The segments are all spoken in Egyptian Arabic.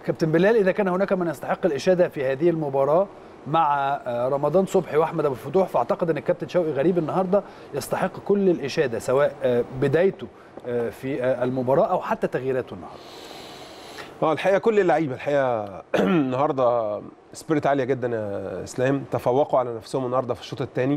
كابتن بلال اذا كان هناك من يستحق الاشاده في هذه المباراه مع رمضان صبحي واحمد ابو الفتوح فاعتقد ان الكابتن شوقي غريب النهارده يستحق كل الاشاده سواء بدايته في المباراه او حتى تغييراته النهارده اه الحقيقه كل اللعيبه الحقيقه النهارده سبيريت عاليه جدا يا اسلام تفوقوا على نفسهم النهارده في الشوط الثاني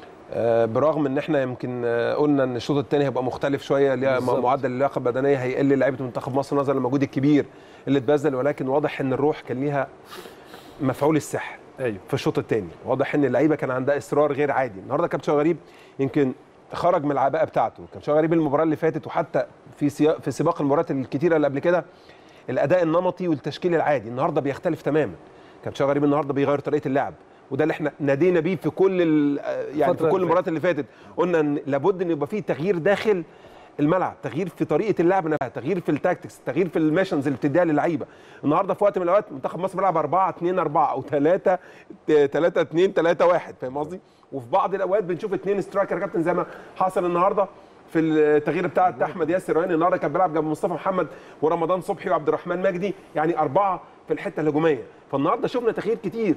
برغم ان احنا يمكن قلنا ان الشوط الثاني هيبقى مختلف شويه معدل اللياقه البدنيه هيقل لعيبه منتخب مصر نظرا للمجهود الكبير اللي اتبذل ولكن واضح ان الروح كان ليها مفعول السحر ايوه في الشوط الثاني واضح ان اللعيبه كان عندها اصرار غير عادي النهارده كابتن غريب يمكن خرج من العباءه بتاعته كابتن غريب المباراه اللي فاتت وحتى في سياق في سباق المباريات الكتيره اللي قبل كده الاداء النمطي والتشكيل العادي النهارده بيختلف تماما كابتن غريب النهارده بيغير طريقه اللعب وده اللي احنا نادينا بيه في كل يعني في كل المباريات اللي فاتت قلنا ان لابد ان يبقى فيه تغيير داخل الملعب تغيير في طريقه اللعب نفسها تغيير في التاكتكس تغيير في الميشنز اللي بتديها للعيبه النهارده في وقت من الاوقات منتخب مصر بيلعب 4 2 4 او 3 3 2 3 1 فاهم قصدي وفي بعض الاوقات بنشوف اثنين سترايكر كابتن زي ما حصل النهارده في التغيير بتاع احمد ياسر رهاني النهارده كان بيلعب جنب مصطفى محمد ورمضان صبحي وعبد الرحمن مجدي يعني اربعه في الحته الهجوميه فالنهارده شفنا تغيير كتير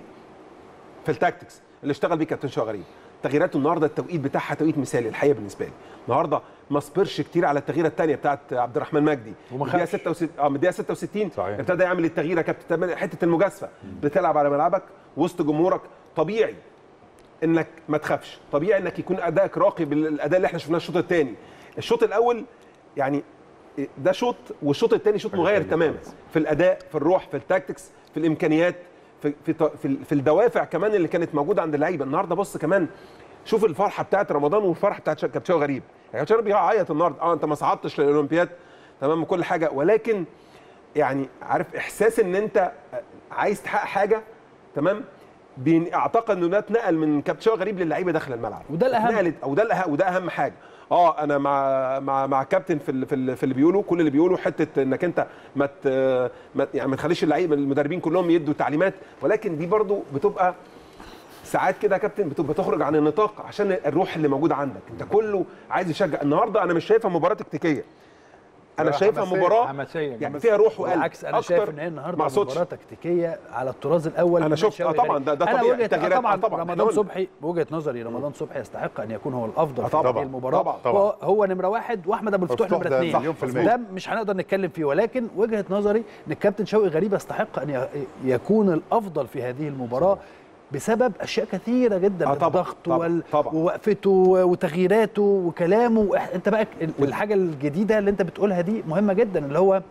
في التاكتكس اللي اشتغل بيه كابتن شوقي غريب تغييراته النهارده التوقيت بتاعها توقيت مثالي الحقيقه بالنسبه لي النهارده ما صبرش كتير على التغييره الثانيه بتاعت عبد الرحمن مجدي الدقيقه 66 اه من الدقيقه 66 صحيح. ابتدى يعمل التغيير يا كابتن حته المجازفه بتلعب على ملعبك وسط جمهورك طبيعي انك ما تخافش طبيعي انك يكون ادائك راقي بالاداء اللي احنا شفناه الشوط الثاني الشوط الاول يعني ده شوط والشوط الثاني شوط مغاير تماما في الاداء في الروح في التاكتكس في الامكانيات في في في, في الدوافع كمان اللي كانت موجوده عند اللعيبه النهارده بص كمان شوف الفرحه بتاعت رمضان والفرحه بتاعت كابتن شوقي غريب يعني كابتن غريب بيعيط النهارده اه انت ما صعدتش للاولمبياد تمام كل حاجه ولكن يعني عارف احساس ان انت عايز تحقق حاجه تمام اعتقد انه ده اتنقل من كابتن شوقي غريب للعيبه داخل الملعب وده الاهم اتنقلت او ده الاهم وده اهم حاجه اه انا مع مع مع كابتن في ال في, ال في اللي بيقولوا كل اللي بيقولوا حته انك انت ما يعني ما تخليش اللعيبه المدربين كلهم يدوا تعليمات ولكن دي برضو بتبقى ساعات كده يا كابتن بتبقى تخرج عن النطاق عشان الروح اللي موجوده عندك انت كله عايز يشجع النهارده انا مش شايفها مباراه تكتيكيه انا شايفها مباراه حماسيه يعني فيها روح وقلب بالعكس انا شايف ان هي النهارده مباراه تكتيكيه على الطراز الاول انا شفت اه طبعا ده, ده طبيعي التغييرات طبعا, طبعا رمضان صبحي بوجهه نظري رمضان صبحي يستحق ان يكون هو الافضل في هذه المباراه طبعا طبعا هو, هو نمره واحد واحمد ابو الفتوح نمره اثنين ده مش هنقدر نتكلم فيه ولكن وجهه نظري ان الكابتن شوقي غريب يستحق ان يكون الافضل في هذه المباراه بسبب اشياء كثيره جدا آه طبعًا الضغط طبعًا وال... طبعًا ووقفته وتغييراته وكلامه وإح... انت بقى الحاجه الجديده اللي انت بتقولها دي مهمه جدا اللي هو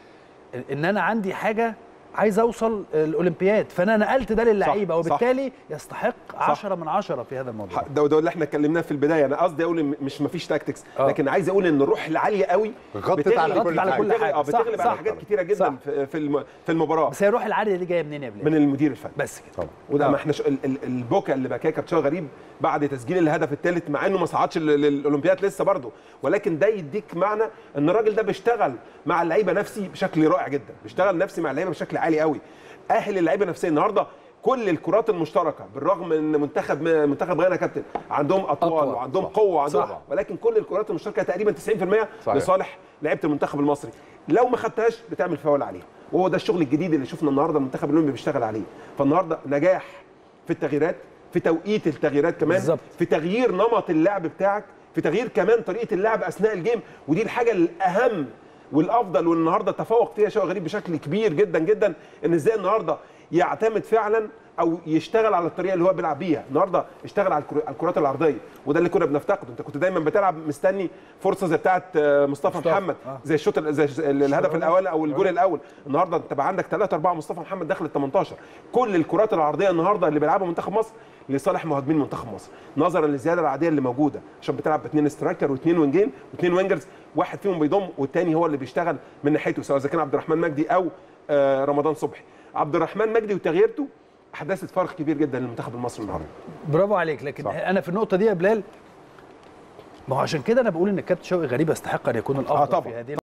ان انا عندي حاجه عايز اوصل الاولمبياد فانا نقلت ده للعيبه وبالتالي صح يستحق 10 من 10 في هذا الموضوع ده ده اللي احنا اتكلمناه في البدايه انا قصدي اقول مش مفيش تاكتكس آه. لكن عايز اقول ان الروح العاليه قوي غطت على كل على كل حاجه اه بتغلب على حاجات كتيره جدا صح. في في في المباراه بس هي الروح العاليه دي جايه منين يا بلال من المدير الفني بس كده طبعا وده ما احنا ش... ال- ال- البوكا اللي بكاه كابتن غريب بعد تسجيل الهدف الثالث مع انه ما صعدش لل- للاولمبياد لسه برضه ولكن ده يديك معنى ان الراجل ده بيشتغل مع اللعيبه نفسي بشكل رائع جدا بيشتغل نفسي مع اللعيبه بشكل عالي قوي اهل اللعيبه نفسيا النهارده كل الكرات المشتركه بالرغم ان منتخب منتخب غانا كابتن عندهم اطوال أقوى. وعندهم صح. قوه وعندهم صح. ولكن كل الكرات المشتركه تقريبا 90% صحيح. لصالح لعيبه المنتخب المصري لو ما خدتهاش بتعمل فاول عليها وهو ده الشغل الجديد اللي شفنا النهارده المنتخب الاولمبي بيشتغل عليه فالنهارده نجاح في التغييرات في توقيت التغييرات كمان بالظبط. في تغيير نمط اللعب بتاعك في تغيير كمان طريقه اللعب اثناء الجيم ودي الحاجه الاهم والافضل والنهارده تفوق فيها شوقي غريب بشكل كبير جدا جدا ان ازاي النهارده يعتمد فعلا او يشتغل على الطريقه اللي هو بيلعب بيها النهارده اشتغل على الكرو- على الكرات العرضيه وده اللي كنا بنفتقده انت كنت دايما بتلعب مستني فرصه زي بتاعه آه، مصطفى مصطفى، محمد آه. زي الشوط ال- زي ال- الهدف الاول او الجول الاول النهارده انت بقى عندك 3 4 مصطفى محمد داخل ال 18 كل الكرات العرضيه النهارده اللي بيلعبها منتخب مصر لصالح مهاجمين منتخب مصر نظرا للزياده العاديه اللي موجوده عشان بتلعب باثنين سترايكر واثنين وينجين واثنين وينجرز واحد فيهم بيضم والثاني هو اللي بيشتغل من ناحيته سواء اذا كان عبد الرحمن مجدي او آه، رمضان صبحي عبد الرحمن مجدي وتغييرته احدثت فرق كبير جدا للمنتخب المصري النهارده برافو عليك لكن صح. صح. انا في النقطه دي يا بلال ما هو عشان كده انا بقول ان الكابتن شوقي غريب يستحق ان يكون الافضل طبعاً. في هذه